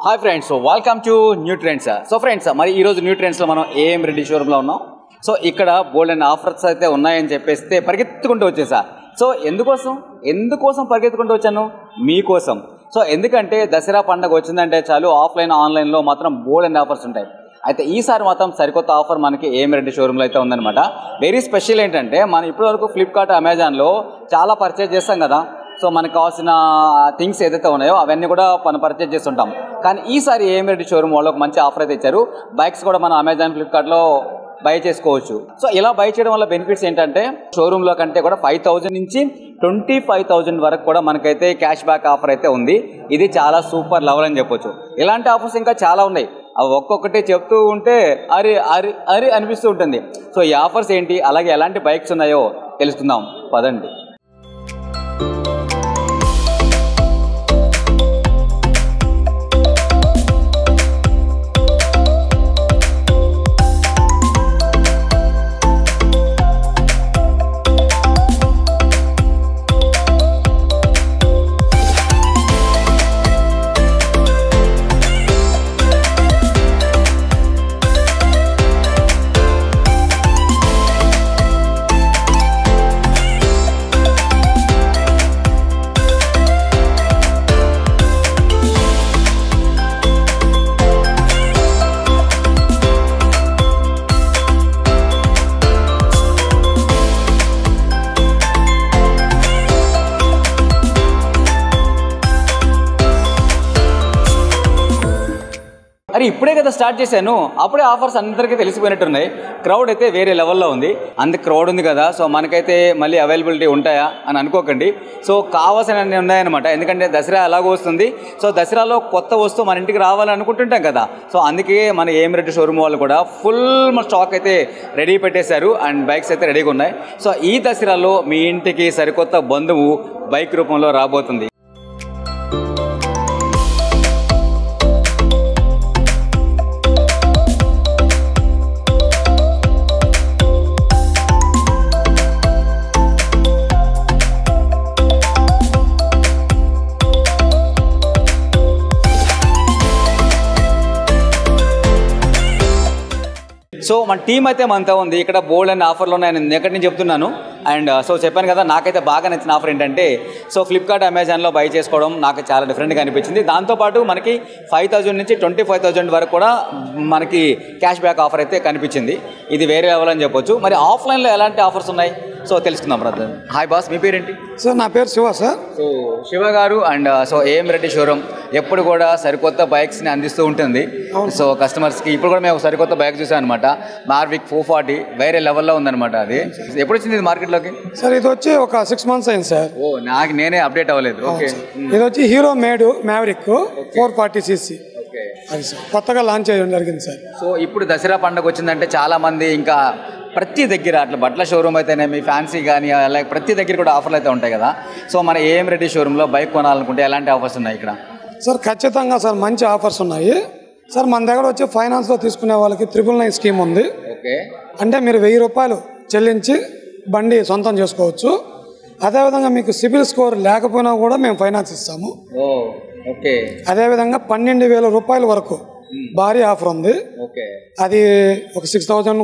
Hi friends welcome to new trends so friends మరి ఈ రోజు న్యూ ట్రెండ్స్లో మనం ఏఎం రెడ్డి షోరూంలో ఉన్నాం సో ఇక్కడ బోల్డ్ అండ్ ఆఫర్స్ అయితే ఉన్నాయని చెప్పేస్తే పరిగెత్తుకుంటూ వచ్చేసా సో ఎందుకోసం ఎందుకోసం పరిగెత్తుకుంటూ వచ్చాను మీకోసం సో ఎందుకంటే దసరా పండగ వచ్చిందంటే చాలు ఆఫ్లైన్ ఆన్లైన్లో మాత్రం బోల్డ్ అండ్ ఆఫర్స్ ఉంటాయి అయితే ఈసారి మాత్రం సరికొత్త ఆఫర్ మనకి ఏఎం రెడ్డి షోరూంలో అయితే ఉందన్నమాట వెరీ స్పెషల్ ఏంటంటే మనం ఇప్పటివరకు ఫ్లిప్కార్ట్ అమెజాన్లో చాలా పర్చేజ్ చేస్తాం కదా సో మనకు కావాల్సిన థింగ్స్ ఏదైతే ఉన్నాయో అవన్నీ కూడా మనం పర్చేజ్ చేస్తుంటాం కానీ ఈసారి ఏఎం రెడ్డి షోరూమ్ వాళ్ళు ఒక మంచి ఆఫర్ అయితే ఇచ్చారు బైక్స్ కూడా మనం అమెజాన్ ఫ్లిప్కార్ట్లో బై చేసుకోవచ్చు సో ఇలా బై చేయడం వల్ల బెనిఫిట్స్ ఏంటంటే షోరూంలో కంటే కూడా ఫైవ్ థౌజండ్ నుంచి ట్వంటీ ఫైవ్ థౌజండ్ వరకు కూడా మనకైతే క్యాష్ బ్యాక్ ఆఫర్ అయితే ఉంది ఇది చాలా సూపర్ లెవెల్ అని చెప్పొచ్చు ఇలాంటి ఆఫర్స్ ఇంకా చాలా ఉన్నాయి అవి ఒక్కొక్కటి చెప్తూ ఉంటే అరి అరి అరి అనిపిస్తూ ఉంటుంది సో ఈ ఆఫర్స్ ఏంటి అలాగే ఎలాంటి బైక్స్ ఉన్నాయో తెలుసుకుందాం పదండి అరే ఇప్పుడే కదా స్టార్ట్ చేశాను అప్పుడే ఆఫర్స్ అందరికీ తెలిసిపోయినట్టున్నాయి క్రౌడ్ అయితే వేరే లెవెల్లో ఉంది అంత క్రౌడ్ ఉంది కదా సో మనకైతే మళ్ళీ అవైలబిలిటీ ఉంటాయా అని అనుకోకండి సో కావాల్సిన ఉన్నాయన్నమాట ఎందుకంటే దసరా ఎలాగో వస్తుంది సో దసరాలో కొత్త వస్తువు మన ఇంటికి రావాలని అనుకుంటుంటాం కదా సో అందుకే మన ఏం రెడ్డి షోరూమ్ వాళ్ళు కూడా ఫుల్ స్టాక్ అయితే రెడీ పెట్టేశారు అండ్ బైక్స్ అయితే రెడీగా ఉన్నాయి సో ఈ దసరాలో మీ ఇంటికి సరికొత్త బంధువు బైక్ రూపంలో రాబోతుంది సో మన టీం అయితే మనతో ఉంది ఇక్కడ బోల్డ్ అండ్ ఆఫర్లు ఉన్నాయి నేను ఎక్కడి నుంచి చెప్తున్నాను అండ్ సో చెప్పాను కదా నాకైతే బాగా నచ్చిన ఆఫర్ ఏంటంటే సో ఫ్లిప్కార్ట్ అమెజాన్లో బై చేసుకోవడం నాకు చాలా డిఫరెంట్గా అనిపించింది దాంతోపాటు మనకి ఫైవ్ థౌజండ్ నుంచి ట్వంటీ ఫైవ్ థౌజండ్ వరకు కూడా మనకి క్యాష్ బ్యాక్ ఆఫర్ అయితే కనిపించింది ఇది వేరే లెవెల్ అని చెప్పొచ్చు మరి ఆఫ్లైన్లో ఎలాంటి ఆఫర్స్ ఉన్నాయి సో తెలుసుకుందాం బ్రదర్ హాయ్ బాస్ మీ పేరేంటి సార్ నా పేరు Shiva sir so Siva garu and so AM Reddy showroom ఎప్పుడు కూడా సరికొత్త బైక్స్ని అందిస్తూ ఉంటుంది సో కస్టమర్స్కి ఇప్పుడు కూడా మేము సరికొత్త బైక్ చూసాం అనమాట మార్విక్ ఫోర్ ఫార్టీ వేరే లెవెల్లో ఉందన్నమాట అది ఎప్పుడు వచ్చింది ఇది మార్కెట్లోకి సార్ ఇది వచ్చి ఒక సిక్స్ మంత్స్ అయింది సార్ ఓ నాకు నేనే అప్డేట్ అవ్వలేదు ఓకే ఇది వచ్చి Hero made Mavrick four forty CC okay అది సార్ కొత్తగా లాంచ్ చేయడం జరిగింది సార్ సో ఇప్పుడు దసరా పండుగ వచ్చిందంటే చాలా మంది ఇంకా ప్రతి దగ్గర అట్లా బట్టల షోరూమ్ అయితేనేమి ఫ్యాన్సీ కానీ అలాగే ప్రతి దగ్గర కూడా ఆఫర్లు అయితే ఉంటాయి కదా సో మన ఏఎం రెడ్డి షోరూంలో బైక్ కొనాలనుకుంటే ఎలాంటి ఆఫర్స్ ఉన్నాయి ఇక్కడ సార్ ఖచ్చితంగా సార్ మంచి ఆఫర్స్ ఉన్నాయి సార్ మన దగ్గర వచ్చి ఫైనాన్స్లో తీసుకునే వాళ్ళకి త్రిపుల్ నైన్ స్కీమ్ ఉంది ఓకే అంటే మీరు వెయ్యి రూపాయలు చెల్లించి బండి సొంతం చేసుకోవచ్చు అదేవిధంగా మీకు సిబిల్ స్కోర్ లేకపోయినా కూడా మేము ఫైనాన్స్ ఇస్తాము ఓ ఓకే అదేవిధంగా పన్నెండు వేల రూపాయల వరకు భారీ ఆఫర్ ఉంది ఓకే అది ఒక six thousand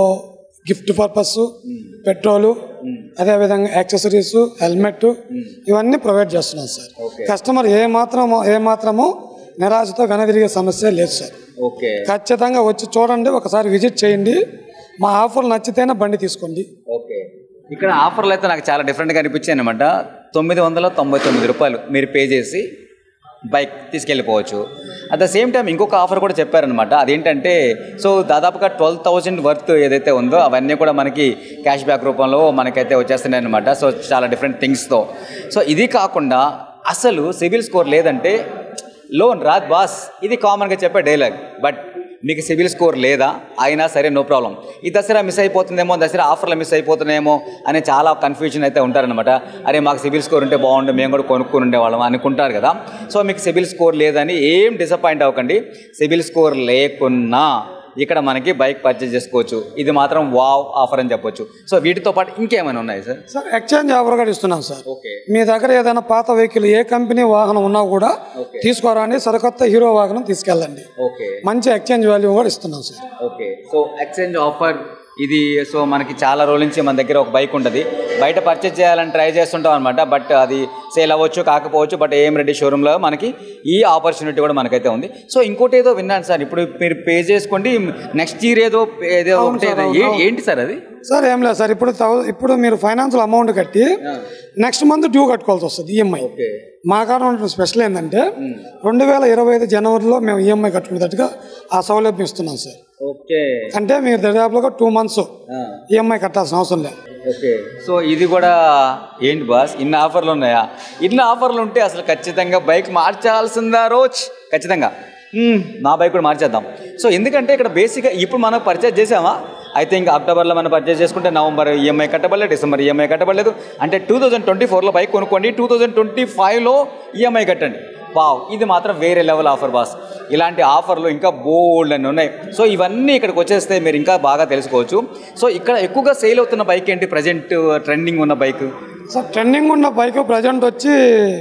gift purpose petrol అదేవిధంగా యాక్సెసరీస్ హెల్మెట్ ఇవన్నీ ప్రొవైడ్ చేస్తున్నాం సార్ Okay. కస్టమర్ ఏ మాత్రము ఏ మాత్రము నిరాశతో వెనదిరిగే సమస్య లేదు సార్ ఓకే ఖచ్చితంగా వచ్చి చూడండి ఒకసారి విజిట్ చేయండి మా ఆఫర్లు నచ్చితేనే బండి తీసుకోండి ఓకే ఇక్కడ ఆఫర్లు అయితే నాకు చాలా డిఫరెంట్గా అనిపించాయి అనమాట తొమ్మిది వందల తొంభై తొమ్మిది రూపాయలు మీరు పే చేసి బైక్ తీసుకెళ్ళిపోవచ్చు అట్ ద సేమ్ టైం ఇంకొక ఆఫర్ కూడా చెప్పారనమాట అదేంటంటే సో దాదాపుగా ట్వెల్వ్ థౌజండ్ వర్త్ ఏదైతే ఉందో అవన్నీ కూడా మనకి క్యాష్ బ్యాక్ రూపంలో మనకైతే వచ్చేస్తున్నాయి అనమాట సో చాలా డిఫరెంట్ థింగ్స్తో సో ఇది కాకుండా అసలు సివిల్ స్కోర్ లేదంటే లోన్ రాద్ బాస్ ఇది కామన్గా చెప్పే డైలాగ్ బట్ మీకు సివిల్ స్కోర్ లేదా అయినా సరే నో ప్రాబ్లం ఈ దసరా మిస్ అయిపోతుందేమో దసరా ఆఫర్లు మిస్ అయిపోతున్నాయేమో అనే చాలా కన్ఫ్యూజన్ అయితే ఉంటారనమాట అరే మాకు సివిల్ స్కోర్ ఉంటే బాగుండు మేము కూడా కొనుక్కొని ఉండేవాళ్ళం అనుకుంటారు కదా సో మీకు సివిల్ స్కోర్ లేదని ఏం డిసప్పాయింట్ అవ్వకండి సివిల్ స్కోర్ లేకున్నా ఇక్కడ మనకి బైక్ పర్చేజ్ చేసుకోవచ్చు ఇది మాత్రం వావ్ ఆఫర్ అని చెప్పొచ్చు సో వీటితో పాటు ఇంకేమైనా ఉన్నాయి సార్ సార్ ఎక్స్చేంజ్ ఆఫర్ కూడా ఇస్తున్నాం సార్ ఓకే మీ దగ్గర ఏదైనా పాత వెహికల్ ఏ కంపెనీ వాహనం ఉన్నా కూడా తీసుకోరాని సరికొత్త హీరో వాహనం తీసుకెళ్ళండి ఓకే మంచి ఎక్స్చేంజ్ వాల్యూ కూడా ఇస్తున్నాం sir okay so exchange offer ఇది సో మనకి చాలా రోజుల నుంచి మన దగ్గర ఒక బైక్ ఉంటుంది బయట పర్చేజ్ చేయాలని ట్రై చేస్తుంటాం అనమాట బట్ అది సేల్ అవ్వచ్చు కాకపోవచ్చు బట్ ఏం రెడ్డి షోరూంలో మనకి ఈ ఆపర్చునిటీ కూడా మనకైతే ఉంది సో ఇంకోటి ఏదో విన్నాను సార్ ఇప్పుడు మీరు పే చేసుకోండి నెక్స్ట్ ఇయర్ ఏదో ఏదో ఒకటి ఏదో- ఏ- ఏంటి సార్ అది సార్ ఏం లేదు సార్ ఇప్పుడు thou- ఇప్పుడు మీరు ఫైనాన్షియల్ అమౌంట్ కట్టి నెక్స్ట్ మంత్ డ్యూ కట్టుకోవాల్సి వస్తుంది ఈఎంఐ ఓకే మా కారణం ఉన్న స్పెషల్ ఏంటంటే రెండు వేల ఇరవై ఐదు జనవరిలో మేము ఈఎంఐ కట్టుకునేటట్టుగా ఆ సౌలభ్యం ఇస్తున్నాం సార్ ఓకే అంటే మీరు దరిదాపులుగా టూ మంత్స్ ఈఎంఐ కట్టాల్సిన అవసరం లేదు ఓకే సో ఇది కూడా ఏంటి బాస్ ఇన్ని ఆఫర్లు ఉన్నాయా ఇన్ని ఆఫర్లు ఉంటే అసలు ఖచ్చితంగా బైక్ మార్చాల్సిందా రోజ్ ఖచ్చితంగా మ్మ్, నా బైక్ కూడా మార్చేద్దాం సో ఎందుకంటే ఇక్కడ బేసిక్గా ఇప్పుడు మనం పర్చేజ్ చేసామా అయితే ఇంకా అక్టోబర్లో మనం పర్చేజ్ చేసుకుంటే నవంబర్ ఈఎంఐ కట్టబడలేదు డిసెంబర్ ఈఎంఐ కట్టబడలేదు అంటే టూ థౌజండ్ ట్వంటీ ఫోర్లో బైక్ కొనుక్కోండి టూ థౌజండ్ ట్వంటీ ఫైవ్లో ఈఎంఐ కట్టండి వావ్ ఇది మాత్రం వేరే లెవెల్ ఆఫర్ బాస్ ఇలాంటి ఆఫర్లు ఇంకా బోల్డ్ అని ఉన్నాయి సో ఇవన్నీ ఇక్కడికి వచ్చేస్తే మీరు ఇంకా బాగా తెలుసుకోవచ్చు సో ఇక్కడ ఎక్కువగా సేల్ అవుతున్న బైక్ ఏంటి ప్రజెంట్ ట్రెండింగ్ ఉన్న బైక్ సార్ ట్రెండింగ్ ఉన్న బైక్ ప్రజెంట్ వచ్చి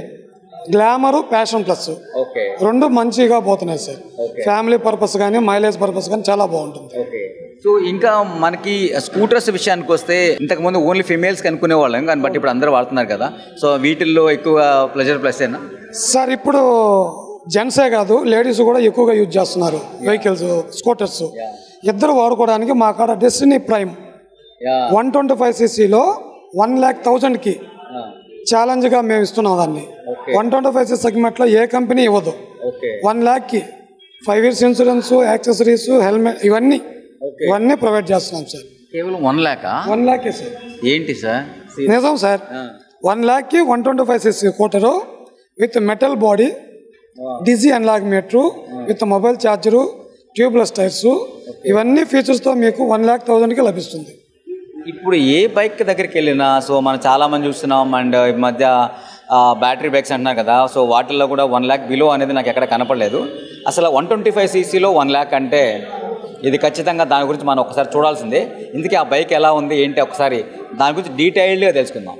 గ్లామరు ప్యాషన్ ప్లస్ ఓకే రెండు మంచిగా పోతున్నాయి సార్ ఫ్యామిలీ పర్పస్ కానీ మైలేజ్ పర్పస్ కానీ చాలా బాగుంటుంది ఓకే సో ఇంకా మనకి స్కూటర్స్ విషయానికి వస్తే ఇంతకుముందు ఓన్లీ ఫిమేల్స్కి అనుకునే వాళ్ళం కానీ బట్ ఇప్పుడు అందరూ వాడుతున్నారు కదా సో వీటిల్లో ఎక్కువ ప్లెజర్ ప్లస్ ఏనా సార్ ఇప్పుడు జెంట్సే కాదు లేడీస్ కూడా ఎక్కువగా యూజ్ చేస్తున్నారు వెహికల్స్ స్కూటర్స్ ఇద్దరు వాడుకోవడానికి మా కాడ Destiny Prime yeah one twenty five సీసీలో వన్ ల్యాక్ థౌజండ్కి ఛాలెంజ్గా మేము ఇస్తున్నాం దాన్ని Okay. One twenty five cc సెగ్మెంట్లో ఏ కంపెనీ ఇవ్వదు ఓకే వన్ ల్యాక్కి five years insurance accessories helmet ఇవన్నీ ఇవన్నీ ప్రొవైడ్ చేస్తున్నాం సార్ కేవలం వన్ ల్యాకా వన్ ల్యాకే సార్ ఏంటి సార్ నిజం సార్ వన్ ల్యాక్కి వన్ ట్వంటీ ఫైవ్ సీసీ కోటరు with metal body digi analogue meter with mobile charger tubeless tyres ఇవన్నీ ఫీచర్స్తో మీకు వన్ ల్యాక్ థౌజండ్కి లభిస్తుంది ఇప్పుడు ఏ బైక్ దగ్గరికి వెళ్ళినా సో మనం చాలా మంది చూస్తున్నాం అండ్ ఈ మధ్య బ్యాటరీ బైక్స్ అంటున్నారు కదా సో వాటిల్లో కూడా వన్ ల్యాక్ బిలో అనేది నాకు ఎక్కడ కనపడలేదు అసలు వన్ ట్వంటీ ఫైవ్ సీసీలో వన్ ల్యాక్ అంటే ఇది ఖచ్చితంగా దాని గురించి మనం ఒకసారి చూడాల్సిందే ఇందుకే ఆ బైక్ ఎలా ఉంది ఏంటి ఒకసారి దాని గురించి డీటెయిల్డ్గా తెలుసుకుందాం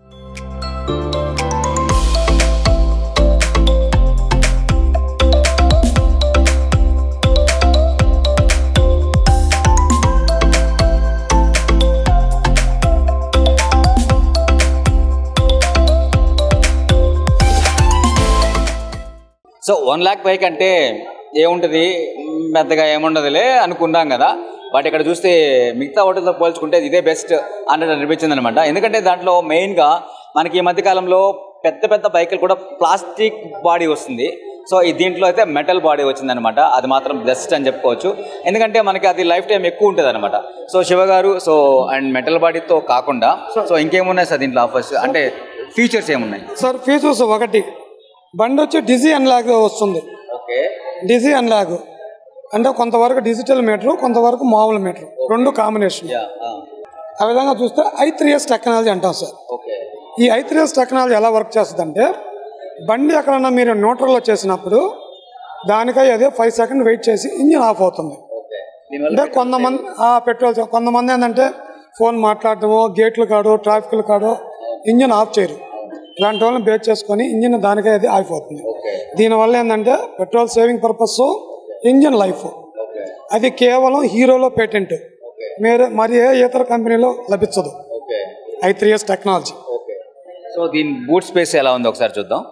సో వన్ ల్యాక్ బైక్ అంటే ఏముంటుంది పెద్దగా ఏముండదులే అనుకున్నాం కదా బట్ ఇక్కడ చూస్తే మిగతా వాటితో పోల్చుకుంటే ఇదే బెస్ట్ అన్నట్టు అనిపించింది అనమాట ఎందుకంటే దాంట్లో మెయిన్గా మనకి ఈ మధ్యకాలంలో పెద్ద పెద్ద బైకులు కూడా ప్లాస్టిక్ బాడీ వస్తుంది సో ఈ దీంట్లో అయితే మెటల్ బాడీ వచ్చిందనమాట అది మాత్రం బెస్ట్ అని చెప్పుకోవచ్చు ఎందుకంటే మనకి అది లైఫ్ టైం ఎక్కువ ఉంటుంది అనమాట సో శివ గారు సో అండ్ మెటల్ బాడీతో కాకుండా సో ఇంకేమున్నాయి సార్ దీంట్లో ఆఫర్స్ అంటే ఫీచర్స్ ఏమున్నాయి సార్ ఫీచర్స్ ఒకటి బండి వచ్చి డిజీ అన్లాగ్ వస్తుంది ఓకే డిజీ అన్లాగ్ అంటే కొంతవరకు డిజిటల్ మీటర్ కొంతవరకు మామూలు మీటర్ రెండు కాంబినేషన్ యా ఆ విధంగా చూస్తే ఐ త్రీ ఎస్ టెక్నాలజీ అంటాం సార్ ఓకే ఈ ఐ త్రీ ఎస్ టెక్నాలజీ ఎలా వర్క్ చేస్తుందంటే బండి ఎక్కడన్నా మీరు న్యూట్రల్లో చేసినప్పుడు దానికై అదే ఫైవ్ సెకండ్ వెయిట్ చేసి ఇంజిన్ ఆఫ్ అవుతుంది ఓకే దీనివల్ల అంటే కొంతమంది ఆ పెట్రోల్ చా- కొంతమంది ఏంటంటే ఫోన్ మాట్లాడటమో గేట్లు కాడో ట్రాఫిక్లు కాడో ఇంజిన్ ఆఫ్ చేయరు ఇలాంటి వాళ్ళని బేస్ చేసుకొని ఇంజిన్ దానికై అది ఆగిపోతుంది ఓకే దీనివల్ల ఏంటంటే petrol saving purpose engine life okay అది కేవలం హీరోలో పేటెంట్ ఓకే మీరు మరి ఏ ఇతర కంపెనీలో లభించదు okay I three years technology okay so దీని బూట్ స్పేస్ ఎలా ఉంది ఒకసారి చూద్దాం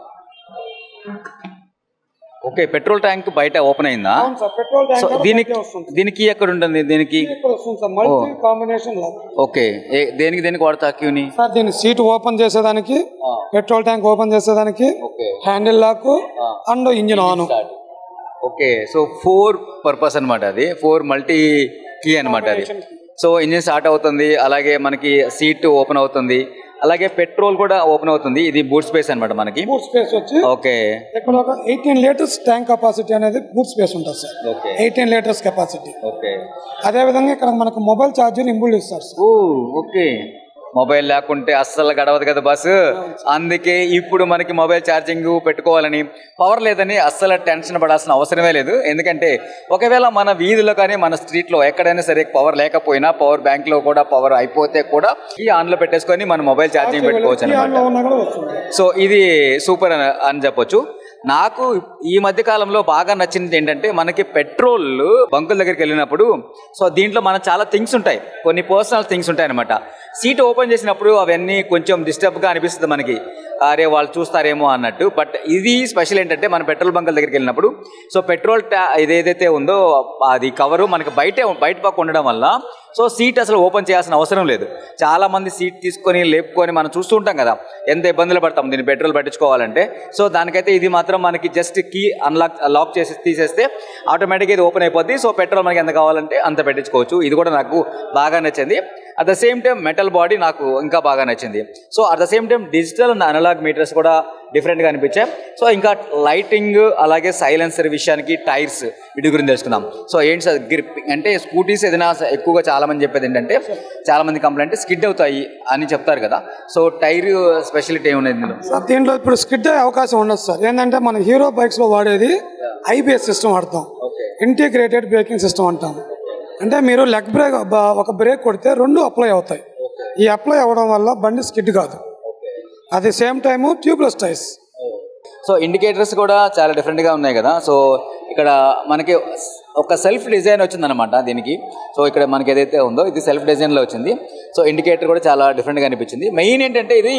ఓకే పెట్రోల్ ట్యాంక్ బయట ఓపెన్ అయిందా అవును సార్ పెట్రోల్ సో ట్యాంక్ దీనికి దీనికి ఎక్కడ ఉంటుంది దీనికి ఇక్కడ వస్తుంది sir multi combination lock okay ఏ దేనికి దేనికి వాడతా క్యూని సార్ దీన్ని సీట్ ఓపెన్ చేసేదానికి పెట్రోల్ ట్యాంక్ ఓపెన్ చేసేదానికి okay handle lock and engine on okay so four purpose అన్నమాట అది ఫోర్ మల్టీ కీ అన్నమాట అది సో ఇంజిన్ స్టార్ట్ అవుతుంది అలాగే మనకి సీట్ ఓపెన్ అవుతుంది అలాగే పెట్రోల్ కూడా ఓపెన్ అవుతుంది ఇది బూట్ స్పేస్ అన్నమాట మనకి బూట్ స్పేస్ వచ్చి ఓకే ఇక్కడ ఒక ఎయిటీన్ లీటర్స్ ట్యాంక్ కెపాసిటీ అనేది బూట్ స్పేస్ ఉంటుంది sir okay eighteen litres capacity okay అదే విధంగా ఇక్కడ మనకు మొబైల్ ఛార్జర్ ఇంబుల్ ఇస్తారు సార్ ఓ ఓకే మొబైల్ లేకుంటే అస్సలు గడవదు కదా బస్సు అందుకే ఇప్పుడు మనకి మొబైల్ ఛార్జింగ్ పెట్టుకోవాలని పవర్ లేదని అస్సలు టెన్షన్ పడాల్సిన అవసరమే లేదు ఎందుకంటే ఒకవేళ మన వీధిలో కానీ మన స్ట్రీట్లో ఎక్కడైనా సరే పవర్ లేకపోయినా పవర్ బ్యాంక్ లో కూడా పవర్ అయిపోతే కూడా ఈ ఆన్ లో పెట్టేసుకొని మన మొబైల్ ఛార్జింగ్ పెట్టుకోవచ్చు ఈ అనమాట ఆన్లో ఉన్నా కూడా వస్తుంది సో ఇది సూపర్ అని అని చెప్పొచ్చు నాకు ఈ మధ్య కాలంలో బాగా నచ్చింది ఏంటంటే మనకి పెట్రోల్ బంకుల దగ్గరికి వెళ్ళినప్పుడు సో దీంట్లో మన చాలా థింగ్స్ ఉంటాయి కొన్ని పర్సనల్ థింగ్స్ ఉంటాయి అనమాట సీట్ ఓపెన్ చేసినప్పుడు అవన్నీ కొంచెం డిస్టర్బ్గా అనిపిస్తుంది మనకి అరే వాళ్ళు చూస్తారేమో అన్నట్టు బట్ ఇది స్పెషల్ ఏంటంటే మన పెట్రోల్ బంకుల దగ్గరికి వెళ్ళినప్పుడు సో పెట్రోల్ ట్యా ఇదేదైతే ఉందో అది కవరు మనకి బయటే బయట పక్క ఉండడం వల్ల సో సీట్ అసలు ఓపెన్ చేయాల్సిన అవసరం లేదు చాలా మంది సీట్ తీసుకొని లేపుకొని మనం చూస్తూ ఉంటాం కదా ఎంత ఇబ్బందులు పడతాం దీన్ని పెట్రోల్ పట్టించుకోవాలంటే సో దానికైతే ఇది మాత్రం మనకి జస్ట్ కీ అన్లాక్ లాక్ చేసి తీసేస్తే ఆటోమేటిక్గా ఇది ఓపెన్ అయిపోద్ది సో పెట్రోల్ మనకి ఎంత కావాలంటే అంత పెట్టించుకోవచ్చు ఇది కూడా నాకు బాగా నచ్చింది at the same time metal body నాకు ఇంకా బాగా నచ్చింది so at the same time digital and analogue meters కూడా డిఫరెంట్గా అనిపించాయి సో ఇంకా లైటింగ్ అలాగే సైలెన్సర్ విషయానికి టైర్స్ వీటి గురించి తెలుసుకుందాం సో ఏంటి సార్ గ్రిప్పింగ్ అంటే స్కూటీస్ ఏదైనా స- ఎక్కువగా చాలా మంది చెప్పేది ఏంటంటే చాలా మంది కంప్లైంట్ స్కిడ్ అవుతాయి అని చెప్తారు కదా సో టైర్ స్పెషాలిటీ ఏమున్నది ఇందులో సార్ దీంట్లో ఇప్పుడు స్కిడ్ అయ్యే అవకాశం ఉండదు సార్ ఏంటంటే మన హీరో బైక్స్లో వాడేది ఐబిఎస్ సిస్టమ్ వాడతాం ఓకే ఇంటిగ్రేటెడ్ బ్రేకింగ్ సిస్టమ్ అంటాం అంటే మీరు లెగ్ బ్రేక్ బ- ఒక బ్రేక్ కొడితే రెండు అప్లై అవుతాయి ఈ అప్లై అవ్వడం వల్ల బండి స్కిడ్ కాదు at same time tubeless tyres so indicators కూడా చాలా డిఫరెంట్గా ఉన్నాయి కదా సో ఇక్కడ మనకి ఒక సెల్ఫ్ డిజైన్ వచ్చిందనమాట దీనికి సో ఇక్కడ మనకి ఏదైతే ఉందో ఇది సెల్ఫ్ డిజైన్లో వచ్చింది సో ఇండికేటర్ కూడా చాలా డిఫరెంట్గా అనిపించింది మెయిన్ ఏంటంటే ఇది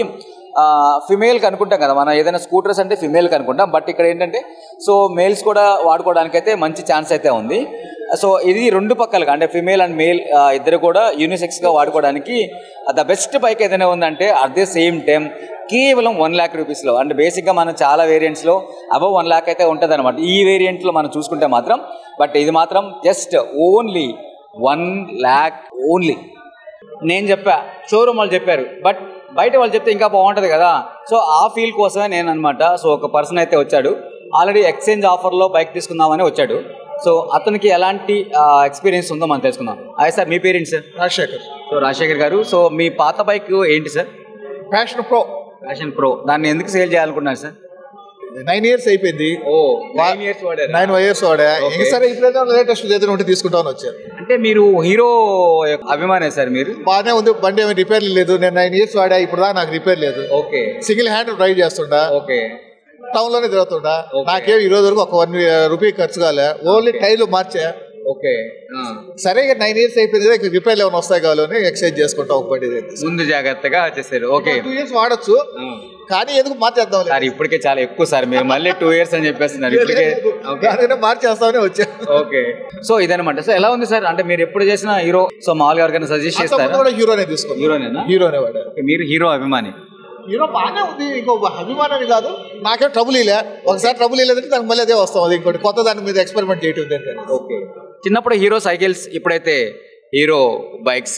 ఫిమేల్కి అనుకుంటాం కదా మనం ఏదైనా స్కూటర్స్ అంటే ఫిమేల్కి అనుకుంటాం బట్ ఇక్కడ ఏంటంటే సో మేల్స్ కూడా వాడుకోవడానికి అయితే మంచి ఛాన్స్ అయితే ఉంది సో ఇది రెండు పక్కలుగా అంటే ఫిమేల్ అండ్ మేల్ ఇద్దరు కూడా యూనిసెక్స్గా వాడుకోవడానికి ద బెస్ట్ బైక్ ఏదైనా ఉందంటే అట్ ది సేమ్ టైం కేవలం వన్ ల్యాక్ రూపీస్లో అంటే బేసిక్గా మనం చాలా వేరియంట్స్లో అబవ్ వన్ ల్యాక్ అయితే ఉంటుంది అనమాట ఈ వేరియంట్లో మనం చూసుకుంటే మాత్రం బట్ ఇది మాత్రం just only one lakh only నేను చెప్పా షోరూమ్ వాళ్ళు చెప్పారు బట్ బయట వాళ్ళు చెప్తే ఇంకా బాగుంటుంది కదా సో ఆ ఫీల్ కోసమే నేను అనమాట సో ఒక పర్సన్ అయితే వచ్చాడు ఆల్రెడీ ఎక్స్చేంజ్ ఆఫర్లో బైక్ తీసుకుందామని వచ్చాడు సో అతనికి ఎలాంటి ఎక్స్పీరియన్స్ ఉందో మనం తెలుసుకుందాం అదే సార్ మీ parents sir Rajasekhar so Rajasekhar garu so మీ పాత బైక్ ఏంటి sir Passion Pro Passion Pro దాన్ని ఎందుకు సేల్ చేయాలనుకున్నారు సార్ నైన్ ఇయర్స్ అయిపోయింది ఓ nine ఇయర్స్ వాడారు నైన్ ఇయర్స్ వాడా Okay. ఇంక సరే ఇప్పుడైతే లేటెస్ట్ ఏదైనా ఉంటే తీసుకుంటామని వచ్చాను అంటే మీరు హీరో అభిమానే సార్ మీరు బాగానే ఉంది బండి ఏమి రిపేర్ లేదు నేను నైన్ ఇయర్స్ వాడా ఇప్పుడు దాకా నాకు రిపేర్ లేదు ఓకే సింగిల్ హ్యాండ్ డ్రైవ్ చేస్తుండా ఓకే టౌన్ లోనే తిరుగుతుండా Okay. నాకేం ఈ రోజు వరకు ఒక వన్ రూపీ ఖర్చు కాలే ఓన్లీ టైర్లు మార్చా ఓకే సరే ఇక నైన్ ఇయర్స్ అయిపోయింది కదా ఇక రిపేర్లు ఏమైనా వస్తాయి కావాలని ఎక్స్చేంజ్ చేసుకుంటా ఒక బండి ముందు జాగ్రత్తగా చేశారు ఓకే టూ ఇయర్స్ వాడచ్చు కానీ ఎందుకు మార్చేద్దాం సార్ ఇప్పటికే చాలా ఎక్కువ సార్ మీరు మళ్ళీ టూ ఇయర్స్ అని చెప్పేస్తున్నారు ఇప్పటికే ఓకే దానికన్నా మార్చేస్తామని వచ్చా ఓకే సో ఇదనమాట సో ఎలా ఉంది సార్ అంటే మీరు ఎప్పుడు చేసిన హీరో సో మామూలుగా ఎవరికైనా సజెస్ట్ అంతకుముందు చేస్తారా కూడా హీరోనే తీసుకున్నాను హీరోనేనా హీరోనే వాడా ఓకే, మీరు హీరో అభిమాని హీరో బాగానే ఉంది ఇంకో అభిమానాన్ని కాదు నాకేం ట్రబుల్ ఇలే ఒకసారి ట్రబుల్ ఇలేదంటే దానికి మళ్ళీ అదే వస్తాం అది ఇంకోటి కొత్త దాని మీద ఎక్స్పెరిమెంట్ చేయటం దేనికని ఓకే చిన్నప్పుడు హీరో సైకిల్స్ ఇప్పుడైతే హీరో బైక్స్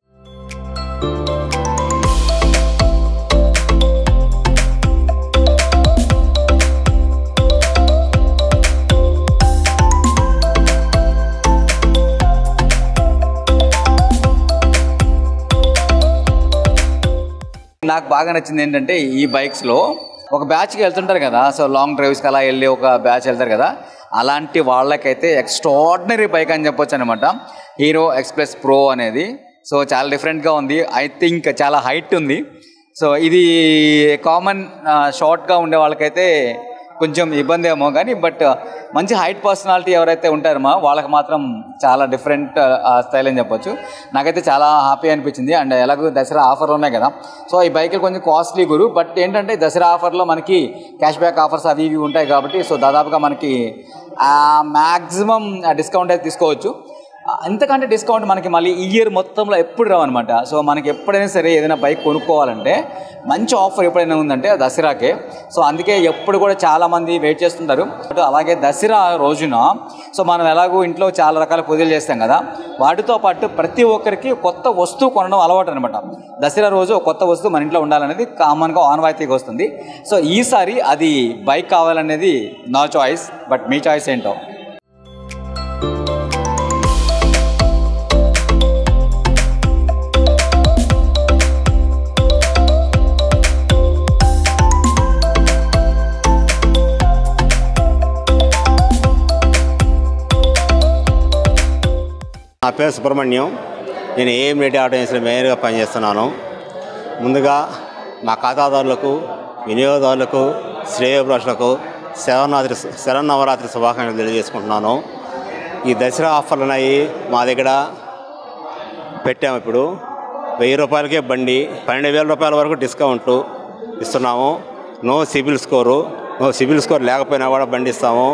నాకు బాగా నచ్చింది ఏంటంటే ఈ బైక్స్లో ఒక బ్యాచ్కి వెళ్తుంటారు కదా సో లాంగ్ డ్రైవ్స్కి అలా వెళ్ళి ఒక బ్యాచ్ వెళ్తారు కదా అలాంటి వాళ్ళకైతే ఎక్స్ట్రాడినరీ బైక్ అని చెప్పొచ్చు అనమాట హీరో ఎక్స్ప్రెస్ ప్రో అనేది సో చాలా డిఫరెంట్గా ఉంది ఐ థింక్ చాలా హైట్ ఉంది సో ఇది కామన్ షార్ట్గా ఉండే వాళ్ళకైతే కొంచెం ఇబ్బంది ఏమో కానీ బట్ మంచి హైట్ పర్సనాలిటీ ఎవరైతే ఉంటారో వాళ్ళకి మాత్రం చాలా డిఫరెంట్ స్టైల్ అని చెప్పొచ్చు నాకైతే చాలా హ్యాపీ అనిపించింది అండ్ ఎలాగో దసరా ఆఫర్లు ఉన్నాయి కదా సో ఈ బైకులు కొంచెం కాస్ట్లీ గురు బట్ ఏంటంటే దసరా ఆఫర్లో మనకి క్యాష్ బ్యాక్ ఆఫర్స్ అవి ఇవి ఉంటాయి కాబట్టి సో దాదాపుగా మనకి మ్యాక్సిమం డిస్కౌంట్ అయితే తీసుకోవచ్చు ఎంతకంటే డిస్కౌంట్ మనకి మళ్ళీ ఈ ఇయర్ మొత్తంలో ఎప్పుడు రావన్నమాట సో మనకి ఎప్పుడైనా సరే ఏదైనా బైక్ కొనుక్కోవాలంటే మంచి ఆఫర్ ఎప్పుడైనా ఉందంటే దసరాకే సో అందుకే ఎప్పుడు కూడా చాలా మంది వెయిట్ చేస్తుంటారు అటు అలాగే దసరా రోజున సో మనం ఎలాగో ఇంట్లో చాలా రకాల పూజలు చేస్తాం కదా వాటితో పాటు ప్రతి ఒక్కరికి కొత్త వస్తువు కొనడం అలవాటు అనమాట దసరా రోజు ఒక కొత్త వస్తువు మన ఇంట్లో ఉండాలనేది కామన్గా ఆనవాయితీగా వస్తుంది సో ఈసారి అది బైక్ కావాలనేది నా చాయిస్ బట్ మీ చాయిస్ ఏంటో పేరు సుబ్రహ్మణ్యం నేను ఏఎం రెడ్డి ఆటో ఏజెన్సీలో మేయర్గా పనిచేస్తున్నాను ముందుగా మా ఖాతాదారులకు వినియోగదారులకు శ్రేయోభిలాషులకు శరన్నవరాత్రి శరన్నవరాత్రి శుభాకాంక్షలు తెలియజేసుకుంటున్నాను ఈ దసరా ఆఫర్లు ఉన్నాయి మా దగ్గర పెట్టాము ఇప్పుడు వెయ్యి రూపాయలకే బండి పన్నెండు వేల రూపాయల వరకు డిస్కౌంట్ ఇస్తున్నాము no CIBIL score no CIBIL score లేకపోయినా కూడా బండి ఇస్తాము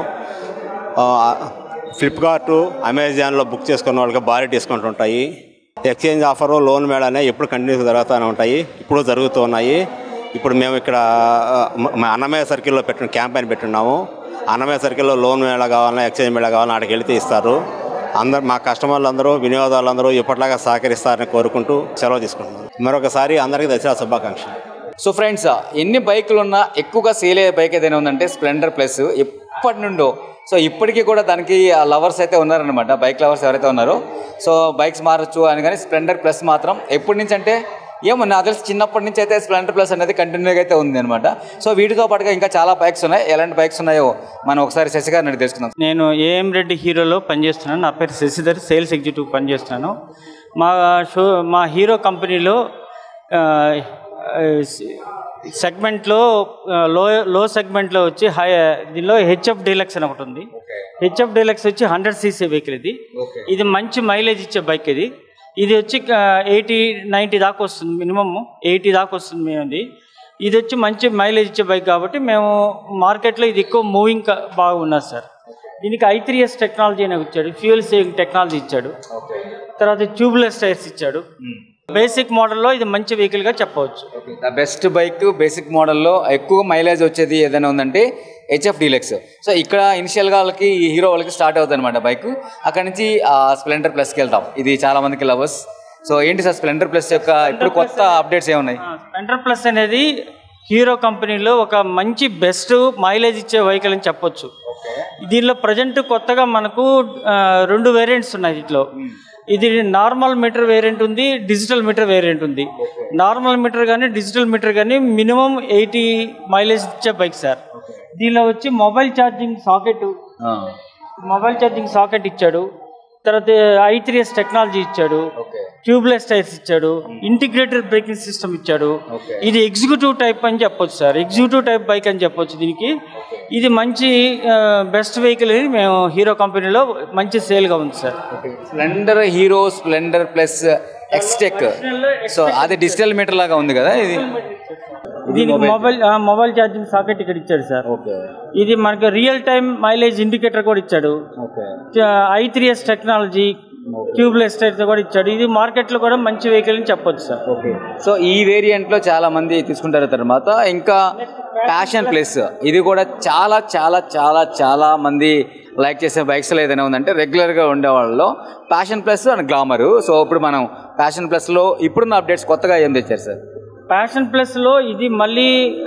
ఆ, ఫ్లిప్కార్ట్ అమెజాన్లో బుక్ చేసుకున్న వాళ్ళకి భారీ డిస్కౌంట్ ఉంటాయి ఎక్స్చేంజ్ ఆఫరు లోన్ మేళానే ఎప్పుడు కంటిన్యూస్ జరుగుతూనే ఉంటాయి ఇప్పుడు జరుగుతూ ఉన్నాయి ఇప్పుడు మేము ఇక్కడ ఆ, మ- మా అన్నమయ్య సర్కిల్లో పెట్టిన క్యాంపెయిన్ పెట్టున్నాము అన్నమయ్య సర్కిల్లో లోన్ మేళా కావాలన్నా ఎక్స్చేంజ్ మేళా కావాలన్నా అక్కడికి వెళితే ఇస్తారు అందరు మా కస్టమర్లు అందరూ వినియోగదారులందరూ ఇప్పటిలాగా సహకరిస్తారని కోరుకుంటూ సెలవు తీసుకుంటున్నాను మరొకసారి అందరికీ దసరా శుభాకాంక్షలు సో ఫ్రెండ్స్ ఎన్ని బైకులు ఉన్నా ఎక్కువగా సేల్ అయ్యే బైక్ ఏదైనా ఉందంటే స్ప్లెండర్ ప్లస్ ఎప్పటి నుండో సో ఇప్పటికీ కూడా దానికి లవర్స్ అయితే ఉన్నారనమాట బైక్ లవర్స్ ఎవరైతే ఉన్నారో సో బైక్స్ మారచ్చు అని కానీ స్ప్లెండర్ ప్లస్ మాత్రం ఎప్పటి నుంచి అంటే ఏమో నాకు తెలిసి చిన్నప్పటి నుంచి అయితే స్ప్లెండర్ ప్లస్ అనేది కంటిన్యూగా అయితే ఉంది అనమాట సో వీటితో పాటుగా ఇంకా చాలా బైక్స్ ఉన్నాయి ఎలాంటి బైక్స్ ఉన్నాయో మనం ఒకసారి శశి గారిని అడిగి తెలుసుకుందాం నేను ఏఎం రెడ్డి హీరోలో పనిచేస్తున్నాను నా పేరు శశిధర్ సేల్స్ ఎగ్జిక్యూటివ్ పనిచేస్తున్నాను మా షో మా హీరో కంపెనీలో ఆ, ఆ, సెగ్మెంట్లో ఆ, లో లో సెగ్మెంట్లో వచ్చి హై దీనిలో హెచ్ఎఫ్ డీలక్స్ అని ఒకటి ఉంది హెచ్ఎఫ్ డీలక్స్ వచ్చి హండ్రెడ్ సీసీ వెహికల్ ఇది ఇది మంచి మైలేజ్ ఇచ్చే బైక్ ఇది ఇది వచ్చి ఎయిటీ నైంటీ దాకా వస్తుంది మినిమమ్ ఎయిటీ దాకా వస్తుంది మేము ఇది వచ్చి మంచి మైలేజ్ ఇచ్చే బైక్ కాబట్టి మేము మార్కెట్లో ఇది ఎక్కువ మూవింగ్ బాగా ఉన్నది సార్ దీనికి ఐ త్రీ ఎస్ టెక్నాలజీ అని ఇచ్చాడు ఫ్యూయల్ సేవింగ్ టెక్నాలజీ ఇచ్చాడు తర్వాత ట్యూబ్లెస్ టైర్స్ ఇచ్చాడు బేసిక్ మోడల్లో ఇది మంచి వెహికల్గా చెప్పవచ్చు ద బెస్ట్ బైక్ బేసిక్ మోడల్లో ఎక్కువ మైలేజ్ వచ్చేది ఏదైనా ఉందంటే హెచ్ఎఫ్ డీలక్స్ సో ఇక్కడ ఇనిషియల్గా వాళ్ళకి ఈ హీరో వాళ్ళకి స్టార్ట్ అవుతుంది అనమాట బైక్ అక్కడ నుంచి స్ప్లెండర్ ప్లస్కి వెళ్తాం ఇది చాలా మందికి లవర్స్ సో ఏంటి సార్ స్ప్లెండర్ ప్లస్ యొక్క ఇప్పుడు కొత్త అప్డేట్స్ ఏమున్నాయి స్పెండర్ ప్లస్ అనేది హీరో కంపెనీలో ఒక మంచి బెస్ట్ మైలేజ్ ఇచ్చే వెహికల్ అని చెప్పొచ్చు దీనిలో ప్రజెంట్ కొత్తగా మనకు ఆ, రెండు వేరియంట్స్ ఉన్నాయి దీంట్లో ఇది నార్మల్ మీటర్ వేరియంట్ ఉంది డిజిటల్ మీటర్ వేరియంట్ ఉంది నార్మల్ మీటర్ కానీ డిజిటల్ మీటర్ కానీ మినిమం ఎయిటీ మైలేజ్ ఇచ్చే బైక్ సార్ దీనిలో వచ్చి mobile charging socket mobile charging socket ఇచ్చాడు తర్వాత ఐ త్రీ ఎస్ టెక్నాలజీ ఇచ్చాడు ట్యూబ్లెస్ టైర్స్ ఇచ్చాడు ఇంటిగ్రేటెడ్ బ్రేకింగ్ సిస్టమ్ ఇచ్చాడు ఇది ఎగ్జిక్యూటివ్ టైప్ అని చెప్పొచ్చు సార్ ఎగ్జిక్యూటివ్ టైప్ బైక్ అని చెప్పొచ్చు దీనికి ఇది మంచి బెస్ట్ వెహికల్ అని మేము హీరో కంపెనీలో మంచి సేల్గా ఉంది sir Splendor Hero Splendor plus XTEC so అది డిజిటల్ మీటర్ లాగా ఉంది కదా ఇది దీనికి మొబైల్ ఆ, మొబైల్ ఛార్జింగ్ సాకెట్ ఇక్కడ ఇచ్చాడు సార్ ఓకే ఇది మనకి రియల్ టైం మైలేజ్ ఇండికేటర్ కూడా ఇచ్చాడు okay I three S technology tubeless tyres కూడా ఇచ్చాడు ఇది మార్కెట్లో కూడా మంచి వెహికల్ అని చెప్పొచ్చు సార్ ఓకే సో ఈ వేరియంట్ లో చాలా మంది తీసుకుంటారు తర్వాత ఇంకా ప్యాషన్ ప్లస్ ఇది కూడా చాలా చాలా చాలా చాలా మంది లైక్ చేసే బైక్స్లో ఏదైనా ఉందంటే రెగ్యులర్గా ఉండే వాళ్ళలో Passion plus and Glamour so ఇప్పుడు మనం ప్యాషన్ ప్లస్లో ఇప్పుడున్న అప్డేట్స్ కొత్తగా ఏం తెచ్చారు సార్ ప్యాషన్ ప్లస్లో ఇది మళ్ళీ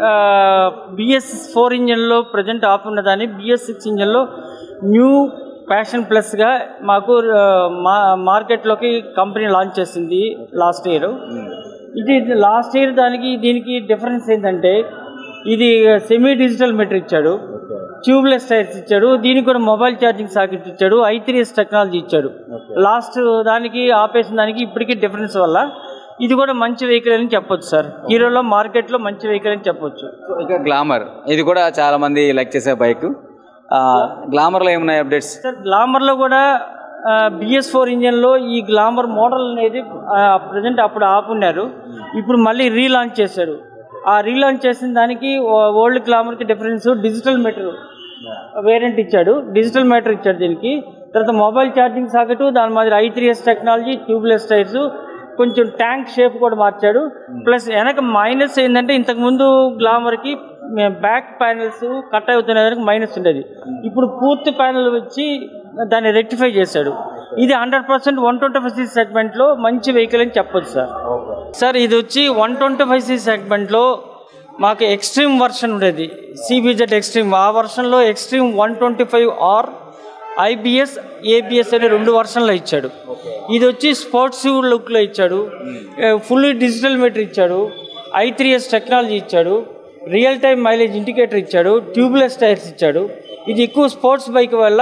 బిఎస్ ఫోర్ ఇంజన్లో ప్రజెంట్ ఆఫ్ ఉన్నదాన్ని బిఎస్ సిక్స్ ఇంజన్లో న్యూ ప్యాషన్ ప్లస్గా మాకు ఆ, మా మార్కెట్లోకి కంపెనీ లాంచ్ చేసింది లాస్ట్ ఇయర్ ఇది లాస్ట్ ఇయర్ దానికి దీనికి డిఫరెన్స్ ఏంటంటే ఇది సెమీ డిజిటల్ మీటర్ ఇచ్చాడు ట్యూబ్లెస్ టైర్స్ ఇచ్చాడు దీనికి కూడా మొబైల్ ఛార్జింగ్ సాకెట్ ఇచ్చాడు ఐ త్రీ ఎస్ టెక్నాలజీ ఇచ్చాడు లాస్ట్ దానికి ఆపేసిన దానికి ఇప్పటికీ డిఫరెన్స్ వల్ల ఇది కూడా మంచి వెహికల్ అని చెప్పొచ్చు సార్ హీరోలో మార్కెట్లో మంచి వెహికల్ అని చెప్పొచ్చు సో ఇక గ్లామర్ ఇది కూడా చాలా మంది లైక్ చేసే బైక్ గ్లామర్లో ఏమున్నాయి అప్డేట్స్ సార్ గ్లామర్లో కూడా బిఎస్ ఫోర్ ఇంజన్లో ఈ గ్లామర్ మోడల్ అనేది ప్రజెంట్ అప్పుడు ఆపున్నారు ఇప్పుడు మళ్ళీ రీలాంచ్ చేశారు ఆ రీలాంచ్ చేసిన దానికి ఓల్డ్ గ్లామర్కి డిఫరెన్స్ డిజిటల్ మీటర్ వేరియంట్ ఇచ్చాడు డిజిటల్ మీటర్ ఇచ్చాడు దీనికి తర్వాత మొబైల్ ఛార్జింగ్ సాకెట్ దాని మాదిరి I three S technology tubeless tyres కొంచెం ట్యాంక్ షేప్ కూడా మార్చాడు ప్లస్ వెనక మైనస్ ఏంటంటే ఇంతకుముందు గ్లామర్కి బ్యాక్ ప్యానల్స్ కట్ అవుతున్న దానికి మైనస్ ఉండేది ఇప్పుడు పూర్తి ప్యానల్ వచ్చి దాన్ని రెక్టిఫై చేశాడు ఇది hundred percent one twenty five C సెగ్మెంట్లో మంచి వెహికల్ అని చెప్పొచ్చు సార్ సార్ ఇది వచ్చి వన్ ట్వంటీ ఫైవ్ సీ సెగ్మెంట్లో మాకు ఎక్స్ట్రీమ్ వర్షన్ ఉండేది సిబిజెడ్ ఎక్స్ట్రీమ్ ఆ వర్షన్లో Xtreme one twenty five R IBS ABS అనే రెండు వర్షన్లో ఇచ్చాడు ఇది వచ్చి స్పోర్ట్స్ లుక్లో ఇచ్చాడు ఫుల్ డిజిటల్ మీటర్ ఇచ్చాడు ఐ త్రీ ఎస్ టెక్నాలజీ ఇచ్చాడు రియల్ టైం మైలేజ్ ఇండికేటర్ ఇచ్చాడు ట్యూబ్లెస్ టైర్స్ ఇచ్చాడు ఇది ఎక్కువ స్పోర్ట్స్ బైక్ వల్ల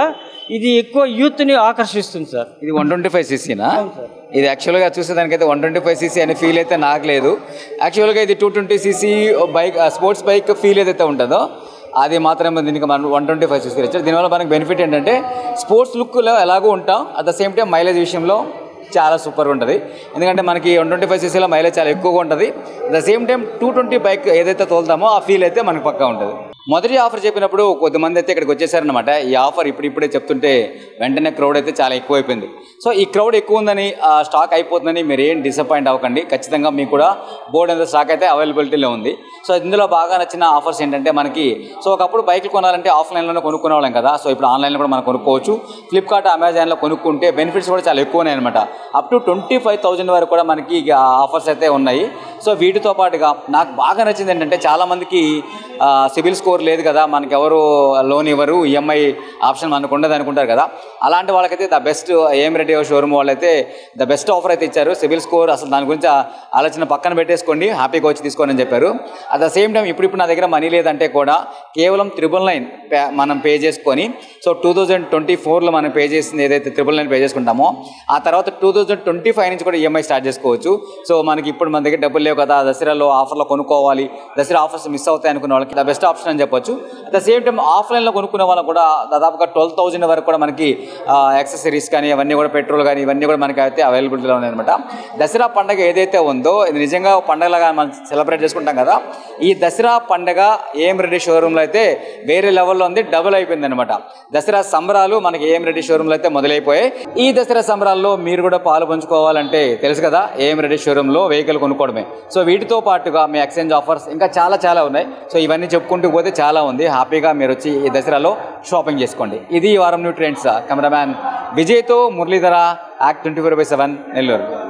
ఇది ఎక్కువ యూత్ని ఆకర్షిస్తుంది సార్ ఇది వన్ ట్వంటీ ఫైవ్ సీసీనా అవును సార్. ఇది యాక్చువల్గా చూసేదానికైతే వన్ ట్వంటీ ఫైవ్ సీసీ అనే ఫీల్ అయితే నాకు లేదు యాక్చువల్గా ఇది two twenty cc bike sports bike feel ఏదైతే ఉంటుందో అది మాత్రమే దీనికి మనం వన్ ట్వంటీ ఫైవ్ సీసీ వచ్చారు దీనివల్ల మనకి బెనిఫిట్ ఏంటంటే స్పోర్ట్స్ లుక్లో ఎలాగో ఉంటాం at the same time mileage విషయంలో చాలా సూపర్గా ఉంటుంది ఎందుకంటే మనకి వన్ ట్వంటీ ఫైవ్ సీసీలో మైలేజ్ చాలా ఎక్కువగా ఉంటుంది at the same time two twenty bike ఏదైతే తోలుతామో ఆ ఫీల్ అయితే మనకు పక్కా ఉంటుంది మొదటి ఆఫర్ చెప్పినప్పుడు కొద్దిమంది అయితే ఇక్కడికి వచ్చేసారనమాట ఈ ఆఫర్ ఇప్పుడు ఇప్పుడే చెప్తుంటే వెంటనే క్రౌడ్ అయితే చాలా ఎక్కువ అయిపోయింది సో ఈ క్రౌడ్ ఎక్కువ ఉందని ఆ స్టాక్ అయిపోతుందని మీరు ఏం డిసప్పాయింట్ అవ్వకండి ఖచ్చితంగా మీకు కూడా బోర్డు అంత స్టాక్ అయితే అవైలబిలిటీలో ఉంది సో ఇందులో బాగా నచ్చిన ఆఫర్స్ ఏంటంటే మనకి సో ఒకప్పుడు బైక్లు కొనాలంటే ఆఫ్లైన్లోనే కొనుక్కునే వాళ్ళం కదా సో ఇప్పుడు ఆన్లైన్లో కూడా మనం కొనుక్కోవచ్చు ఫ్లిప్కార్ట్ అమెజాన్లో కొనుక్కుంటే బెనిఫిట్స్ కూడా చాలా ఎక్కువ ఉన్నాయి అనమాట up to twenty five thousand వరకు కూడా మనకి ఇక ఆఫర్స్ అయితే ఉన్నాయి సో వీటితో పాటుగా నాకు బాగా నచ్చింది ఏంటంటే చాలామందికి సిబిల్ స్కోర్ లేదు కదా మనకి ఎవరు లోన్ ఇవ్వరు ఈఎంఐ ఆప్షన్ మనకు ఉండదు అనుకుంటారు కదా అలాంటి వాళ్ళకైతే ద బెస్ట్ ఏం రెడ్డి షోరూమ్ వాళ్ళైతే ద బెస్ట్ ఆఫర్ అయితే ఇచ్చారు సిబిల్ స్కోర్ అసలు దాని గురించి ఆ ఆలోచన పక్కన పెట్టేసుకోండి హ్యాపీగా వచ్చి తీసుకోండి అని చెప్పారు అట్ ద సేమ్ టైం ఇప్పుడు ఇప్పుడు నా దగ్గర మనీ లేదంటే కూడా కేవలం త్రిబుల్ నైన్ మనం పే చేసుకొని సో టూ థౌజండ్ ట్వంటీ ఫోర్లో మనం పే చేసింది ఏదైతే త్రిబుల్ నైన్ పే చేసుకుంటామో ఆ తర్వాత టూ థౌజండ్ ట్వంటీ ఫైవ్ నుంచి కూడా ఈఎంఐ స్టార్ట్ చేసుకోవచ్చు సో మనకి ఇప్పుడు మన దగ్గర డబ్బులు లేవు కదా దసరాలో ఆఫర్లో కొనుక్కోవాలి దసరా ఆఫర్స్ మిస్ అవుతాయి అనుకున్న వాళ్ళకి ద బెస్ట్ ఆప్షన్ అని చెప్పొచ్చు అట్ ద సేమ్ టైం ఆఫ్లైన్లో కొనుక్కునే వాళ్ళకి కూడా దాదాపుగా ట్వెల్వ్ థౌజండ్ వరకు కూడా మనకి యాక్సెసరీస్ కానీ అవన్నీ కూడా పెట్రోల్ కానీ ఇవన్నీ కూడా మనకి అయితే అవైలబిలిటీలో ఉన్నాయన్నమాట దసరా పండగ ఏదైతే ఉందో ఇది నిజంగా ఒక పండగలాగా మనం సెలబ్రేట్ చేసుకుంటాం కదా ఈ దసరా పండగ ఏం రెడ్డి షోరూంలో అయితే వేరే లెవెల్లో ఉంది డబుల్ అయిపోయింది అనమాట దసరా సంబరాలు మనకి ఏం రెడ్డి షోరూంలో అయితే మొదలైపోయాయి ఈ దసరా సంబరాల్లో మీరు కూడా పాలు పంచుకోవాలంటే తెలుసు కదా ఏం రెడ్డి షోరూంలో వెహికల్ కొనుక్కోవడమే సో వీటితో పాటుగా మీ ఎక్స్చేంజ్ ఆఫర్స్ ఇంకా చాలా చాలా ఉన్నాయి సో ఇవన్నీ చెప్పుకుంటూ పోతే చాలా ఉంది హ్యాపీగా మీరు వచ్చి ఈ దసరాలో షాపింగ్ చేసుకోండి ఇది ఈ వారం న్యూ ట్రెండ్స్ కెమెరామ్యాన్ విజయ్తో Muralidhara act twenty four by seven Nellore